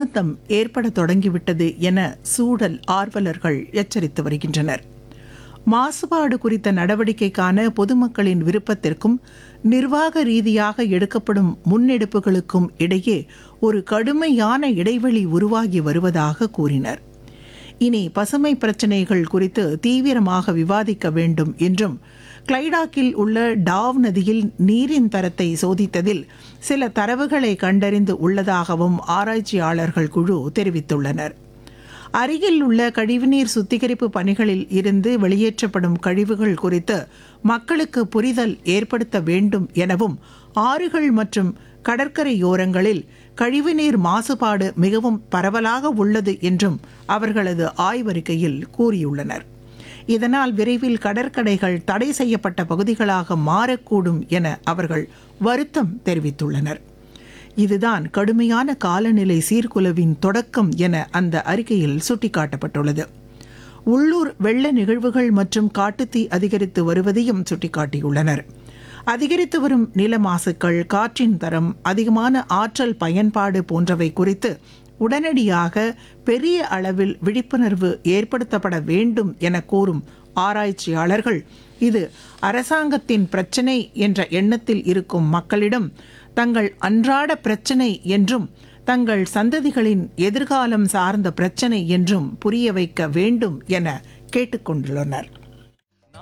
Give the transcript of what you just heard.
தாமதம் ஏற்பட தொடங்கிவிட்டது என சூழல் ஆர்வலர்கள் எச்சரித்து வருகின்றனர் மாசுபாடு குறித்த நடவடிக்கைக்கான பொதுமக்களின் விருப்பத்திற்கும் நிர்வாக ரீதியாக எடுக்கப்படும் முன்னெடுப்புகளுக்கும் இடையே ஒரு கடுமையான இடைவெளி உருவாகி வருவதாக கூறினர் இனி பசுமை பிரச்சினைகள் குறித்து தீவிரமாக விவாதிக்க வேண்டும் என்றும் கிளைடாக்கில் உள்ள டாவ் நதியில் நீரின் தரத்தை சோதித்ததில் சில தரவுகளை கண்டறிந்து உள்ளதாகவும் ஆராய்ச்சியாளர்கள் குழு தெரிவித்துள்ளனர் அருகில் உள்ள கழிவுநீர் சுத்திகரிப்பு பணிகளில் இருந்து வெளியேற்றப்படும் கழிவுகள் குறித்து மக்களுக்கு புரிதல் ஏற்படுத்த வேண்டும் எனவும் ஆறுகள் மற்றும் கடற்கரையோரங்களில் கழிவுநீர் மாசுபாடு மிகவும் பரவலாக உள்ளது என்றும் அவர்களது ஆய்வறிக்கையில் கூறியுள்ளனர் இதனால் விரைவில் கடற்கரைகள் தடை செய்யப்பட்ட பகுதிகளாக மாறக்கூடும் என அவர்கள் வருத்தம் தெரிவித்துள்ளனர் இதுதான் கடுமையான காலநிலை சீர்குலைவின் தொடக்கம் என அந்த அறிக்கையில் சுட்டிக்காட்டப்பட்டுள்ளது உள்ளூர் வெள்ள நிகழ்வுகள் மற்றும் காட்டுத்தீ அதிகரித்து வருவதையும் சுட்டிக்காட்டியுள்ளனர் அதிகரித்து வரும் நில மாசுக்கள் காற்றின் தரம் அதிகமான ஆற்றல் பயன்பாடு போன்றவை குறித்து உடனடியாக பெரிய அளவில் விழிப்புணர்வு ஏற்படுத்தப்பட வேண்டும் என கூறும் ஆராய்ச்சியாளர்கள் இது அரசாங்கத்தின் பிரச்சினை என்ற எண்ணத்தில் இருக்கும் மக்களிடம் தங்கள் அன்றாட பிரச்சினை என்றும் தங்கள் சந்ததிகளின் எதிர்காலம் சார்ந்த பிரச்சினை என்றும் புரிய வைக்க வேண்டும் என கேட்டுக்கொண்டுள்ளனர்